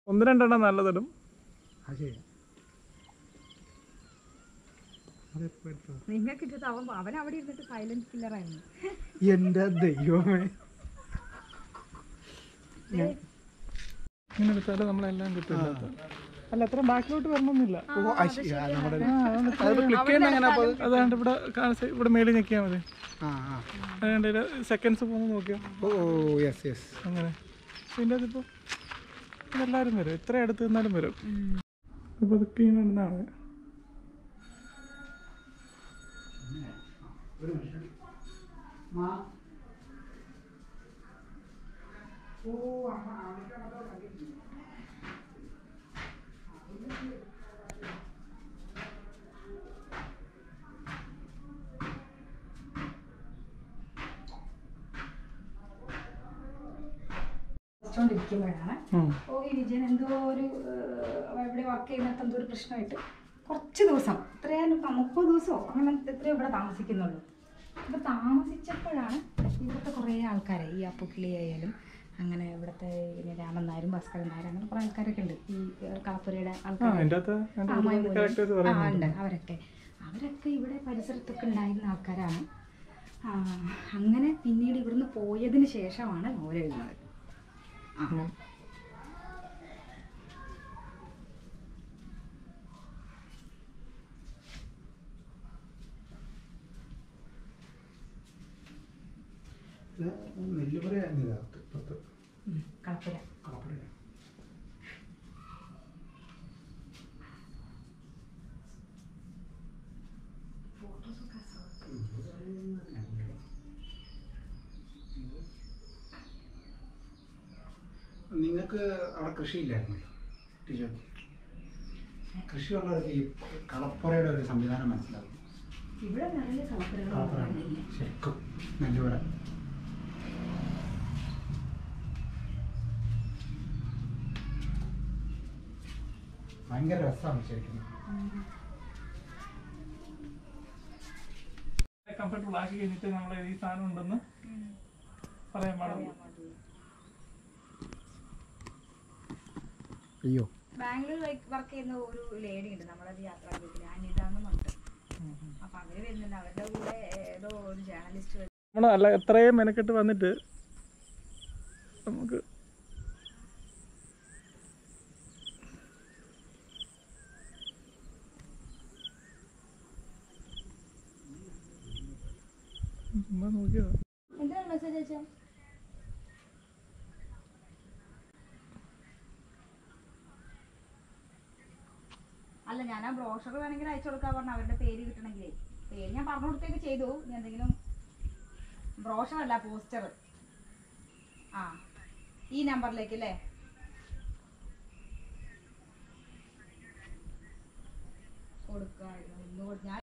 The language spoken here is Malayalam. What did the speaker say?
ഒന്ന് രണ്ടെണ്ണം നല്ലതിടും അത് ശരി അതെപ്പോ എടുത്തതാ? നിങ്ങൾക്ക് ഇട്ടിട്ട് അവൻ അവൻ അവിടെ ഇരുന്നിട്ട് സൈലന്റ് കില്ലറായിരുന്നു എന്റെ ദൈവമേ ഇങ്ങനെ എടുത്താലും നമ്മളെല്ലാം കിട്ടില്ല അല്ല അത്ര ബാക്കിലോട്ട് വരണമെന്നില്ല ഓ ആ ശരി, ആ, നമ്മുടെ ആ അതുകൊണ്ട് അതിപ്പോ ക്ലിക്ക് ചെയ്യുന്ന എങ്ങനെ അപ്പൊ അത്? അതാണ്ട് ഇവിടെ കാണിച്ച് ഇവിടെ മേളിൽ ഞെക്കിയാൽ മതി ആ ആ അതുകൊണ്ട് സെക്കൻഡ്സ് പോകുന്നത് നോക്കിയോ ഓ യെസ് യെസ് അങ്ങനെ ഇതിൻ്റെ അതിപ്പോൾ ഇതെല്ലാവരും വരും എത്ര അടുത്ത് നിന്നാലും വരും അപ്പോൾ അതൊക്കെ ഇങ്ങനെ ഇടുന്നതാണ് ോണ്ടിരിക്കുമ്പോഴാണ് ഉം. ഓ ഈ വിജയൻ എന്തോ ഒരു ഏഹ്, ഇവിടെ വർക്ക് ചെയ്യുന്നിടത്ത് എന്തോ ഒരു പ്രശ്നമായിട്ട് കുറച്ച് ദിവസം എത്രയായാലും ഇപ്പം മുപ്പത് ദിവസമോ അങ്ങനെ എത്രയോ ഇവിടെ താമസിക്കുന്നുള്ളൂ ഇവിടെ താമസിച്ചപ്പോഴാണ് ഇവിടുത്തെ കുറേ ആൾക്കാരെ ഈ അപ്പുക്കിളി ആയാലും അങ്ങനെ ഇവിടുത്തെ പിന്നെ രാമൻ നായരും ഭാസ്കരൻ നായരും അങ്ങനെ കുറേ ആൾക്കാരൊക്കെ ഉണ്ട് ഈ ഏഹ്, കളപ്പുരയുടെ ആ ആൾക്കാർ അതിൻ്റെ അകത്ത് അതിൻ്റെ ഒരുപാട് characters ആ പറയുന്നുണ്ട് ഉണ്ട് അവരൊക്കെ അവരൊക്കെ ഇവിടെ പരിസരത്തൊക്കെ ഉണ്ടായിരുന്ന ആൾക്കാരാണ് ആ, അങ്ങനെ പിന്നീട് ഇവിടുന്ന് പോയതിന് ശേഷമാണ് നോവൽ എഴുതുന്നത് ആ നെല്ലുപുരയായിരുന്നു ഇതിനകത്ത് പത്ത് ഉം, കളപ്പുര കളപ്പുരയാ നിങ്ങൾക്ക് അവിടെ കൃഷിയില്ലായിരുന്നല്ലോ ടീച്ചർ കൃഷിയുള്ളവർക്ക് ഈ കളപ്പുരയുടെ ഒരു സംവിധാനം മനസ്സിലാവും ഇവിടെ നിറയെ കളപ്പുര കളപ്പുരകളുണ്ട് ശരിക്കും നെല്ലുപുര ഭയങ്കര രസമാണ് ശരിക്കും കംഫർട്ടബിൾ ആക്കി കഴിഞ്ഞിട്ട് നമ്മളെ ഈ സാധനം ഉണ്ടെന്ന് പറയാൻ പാടില്ല അയ്യോ ബാംഗ്ലൂർ വർക്ക് ചെയ്യുന്ന ഒരു ലേഡി ഉണ്ട് നമ്മളത് യാത്രാ ഗ്രൂപ്പിൽ അനിത എന്ന് പറഞ്ഞിട്ട് അപ്പൊ അവര് വരുന്നുണ്ട് അവരുടെ കൂടെ ഏതോ ഒരു ജേർണലിസ്റ്റ് നമ്മൾ അല്ല എത്രയും മെനക്കെട്ട് വന്നിട്ട് നമുക്ക് ചുമ്മാ നോക്കിയോ എന്തിനാണ് മെസ്സേജ് അയച്ചത് അല്ല ഞാൻ ആ ബ്രോഷർ വേണമെങ്കിൽ അയച്ചു കൊടുക്കാൻ പറഞ്ഞു അവരുടെ പേര് കിട്ടണമെങ്കിലേ പേര് ഞാൻ പറഞ്ഞു കൊടുത്തേക്ക് ചെയ്തു ഇനി എന്തെങ്കിലും ബ്രോഷർ അല്ല പോസ്റ്റർ ആ ഈ നമ്പറിലേക്ക് അല്ലേ കൊടുക്കാമായിരുന്നു ഇന്ന് കൊടു- ഞാൻ